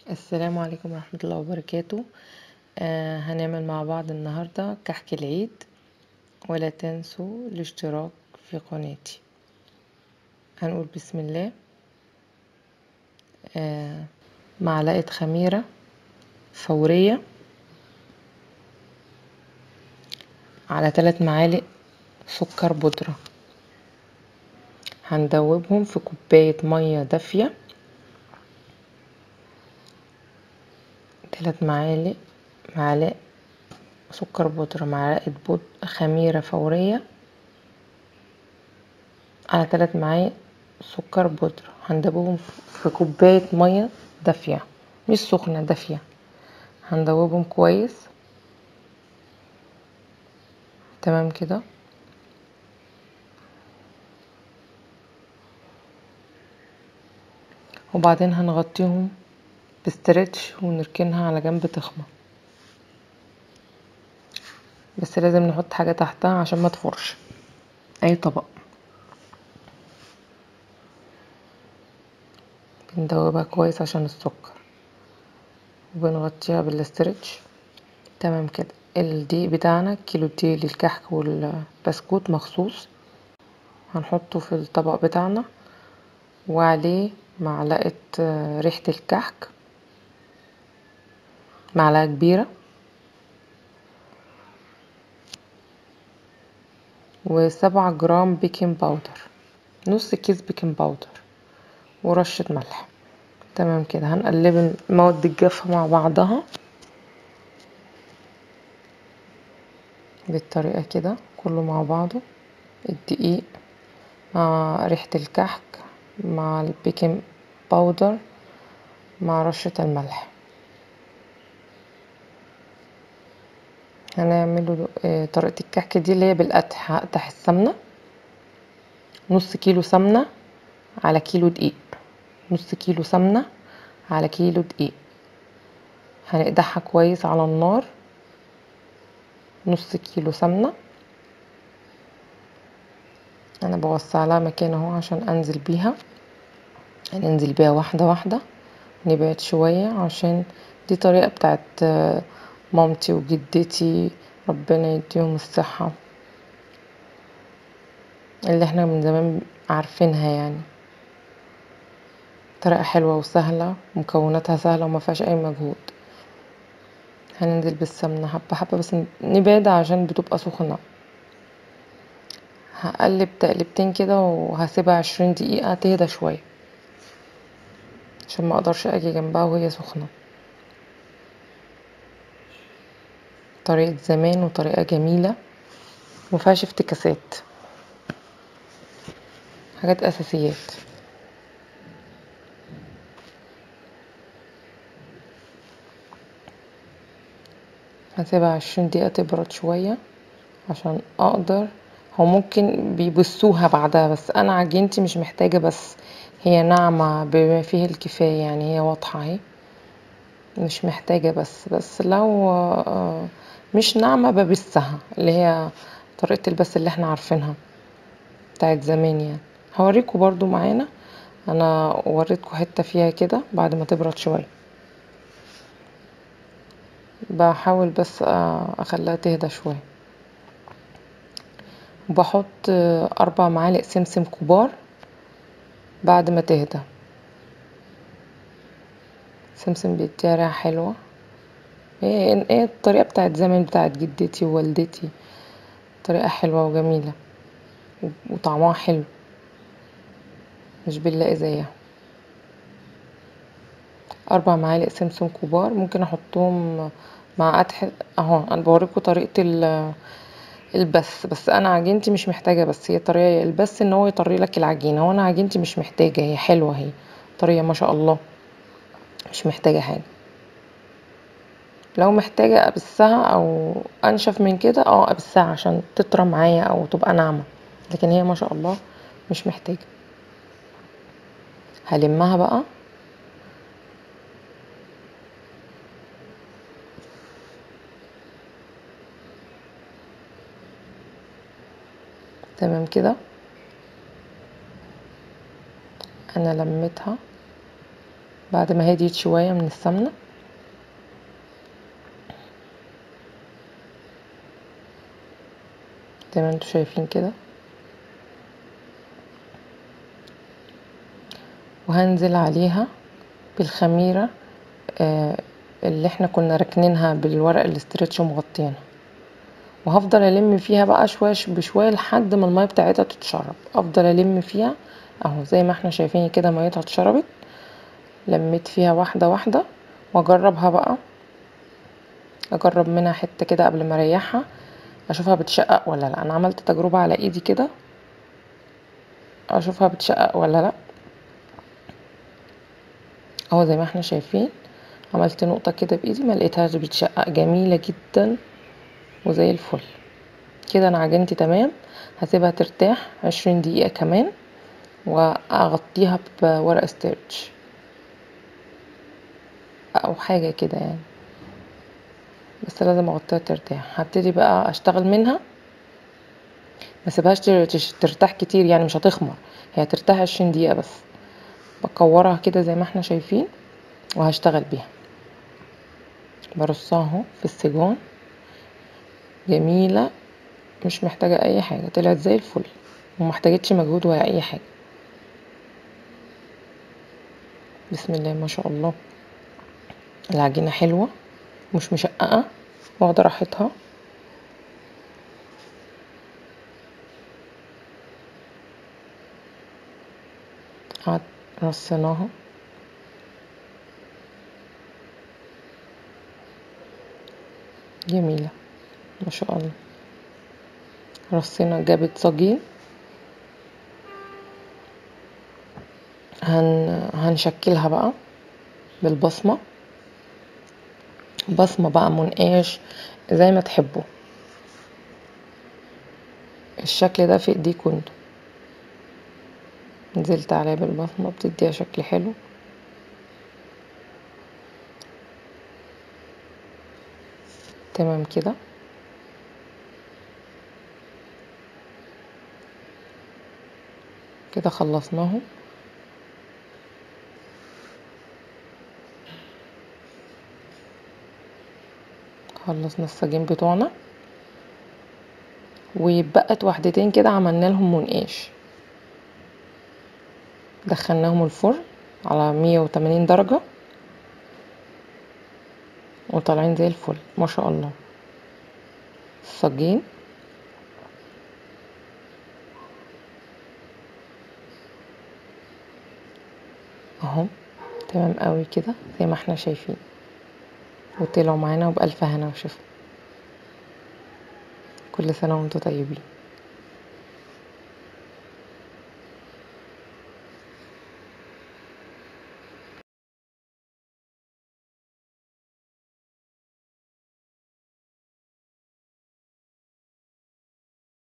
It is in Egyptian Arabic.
السلام عليكم ورحمة الله وبركاته آه هنعمل مع بعض النهاردة كحك العيد ولا تنسوا الاشتراك في قناتي هنقول بسم الله آه معلقة خميرة فورية على ثلاث معالق سكر بودرة هندوبهم في كوباية مية دافية ثلاث معالق معلقة سكر بودرة معلقة بود خميرة فورية على ثلاث معالق سكر بودرة هندوبهم في كوباية مية دافية مش سخنة دافية هندوبهم كويس تمام كده وبعدين هنغطيهم بستريتش ونركنها على جنب تخمر بس لازم نحط حاجة تحتها عشان ما تفرش اي طبق بندوبها كويس عشان السكر وبنغطيها بالاسترتش تمام كده الدقيق بتاعنا كيلو دقيق للكحك والبسكوت مخصوص هنحطه في الطبق بتاعنا وعليه معلقة ريحة الكحك معلقة كبيرة وسبعة جرام بيكنج باودر نص كيس بيكنج باودر ورشة ملح تمام كده هنقلب المواد الجافة مع بعضها بالطريقة كده كله مع بعضه الدقيق مع ريحة الكحك مع البيكنج باودر مع رشة الملح هنعمله طريقة الكحك دي اللي هي بالقدح هقدح السمنة نص كيلو سمنة على كيلو دقيق نص كيلو سمنة على كيلو دقيق هنقدحها كويس على النار نص كيلو سمنة انا بوسع لها مكان اهو عشان انزل بيها هننزل بيها واحدة واحدة نبعد شوية عشان دي طريقة بتاعت مامتي وجدتي ربنا يديهم الصحة اللي احنا من زمان عارفينها يعني طريقة حلوة وسهلة ومكوناتها سهلة وما فيهاش اي مجهود هننزل بالسمنة حبة حبة بس نبعد عشان بتبقى سخنة هقلب تقلبتين كده وهسيبها عشرين دقيقة تهدى شوية عشان ما اقدرش اجي جنبها وهي سخنة طريقة زمان وطريقة جميلة مفيهاش افتكاسات حاجات اساسيات هسيبها عشرين دقيقة تبرد شوية عشان اقدر هو ممكن بيبصوها بعدها بس انا عجينتي مش محتاجة بس هي ناعمة بما فيه الكفاية يعني هي واضحة اهي مش محتاجة بس بس لو مش ناعمة ببسها اللي هي طريقة البس اللي احنا عارفينها بتاعت زمان يعني هوريكم برضو معانا انا وريتكم حتة فيها كده بعد ما تبرد شوية بحاول بس اخليها تهدى شوية وبحط اربع معالق سمسم كبار بعد ما تهدى سمسم بيديها ريحة حلوة هي ايه الطريقة بتاعت زمان بتاعت جدتي ووالدتي طريقة حلوة وجميلة وطعمها حلو مش بنلاقي زيها اربع معالق سمسم كبار ممكن احطهم مع قدح اهو انا بوريكم طريقة البس بس انا عجينتي مش محتاجة بس هي طريقة البس ان هو يطري لك العجينة وانا عجينتي مش محتاجة هي حلوة اهي طرية ما شاء الله مش محتاجة حاجة لو محتاجة ابسها او انشف من كده اه ابسها عشان تطرى معايا او تبقى ناعمة لكن هي ما شاء الله مش محتاجة هلمها بقى تمام كده انا لميتها بعد ما هديت شوية من السمنة زي ما انتوا شايفين كده وهنزل عليها بالخميرة آه اللي احنا كنا راكنينها بالورق الاسترتش ومغطينها وهفضل الم فيها بقى شويه بشويه لحد ما الميه بتاعتها تتشرب افضل الم فيها اهو زي ما احنا شايفين كده ميتها اتشربت لميت فيها واحده واحده واجربها بقى اجرب منها حته كده قبل ما اريحها اشوفها بتشقق ولا لا انا عملت تجربه على ايدي كده اشوفها بتشقق ولا لا اهو زي ما احنا شايفين عملت نقطه كده بايدي ما لقيتهاش بتشقق جميله جدا وزي الفل كده انا عجنتي تمام هسيبها ترتاح عشرين دقيقة كمان واغطيها بورق ستيرش او حاجة كده يعني بس لازم اغطيها ترتاح هبتدي بقى اشتغل منها ما سيبهاش ترتاح كتير يعني مش هتخمر هي ترتاح عشرين دقيقة بس بكورها كده زي ما احنا شايفين وهشتغل بيها برصها اهو في السجون جميلة مش محتاجة اي حاجة طلعت زي الفل ومحتاجتش مجهود ولا اي حاجة بسم الله ما شاء الله العجينة حلوة مش مشققة واخدة راحتها رصيناها جميلة ما شاء الله رصينا جابت صاجين هن... هنشكلها بقى بالبصمة بصمة بقى منقاش زي ما تحبوا الشكل ده في ايديكوا انتوا نزلت عليها بالبصمة بتديها شكل حلو تمام كده كده خلصناهم خلصنا السجين بتوعنا وبقت واحدتين كده عملنا لهم منقاش دخلناهم الفرن على مية وتمانين درجة وطالعين زي الفل ما شاء الله الصاجين اهو تمام قوي كده زي ما احنا شايفين وطلعوا معانا وبألف هنا وشفا كل سنة وانتم طيبين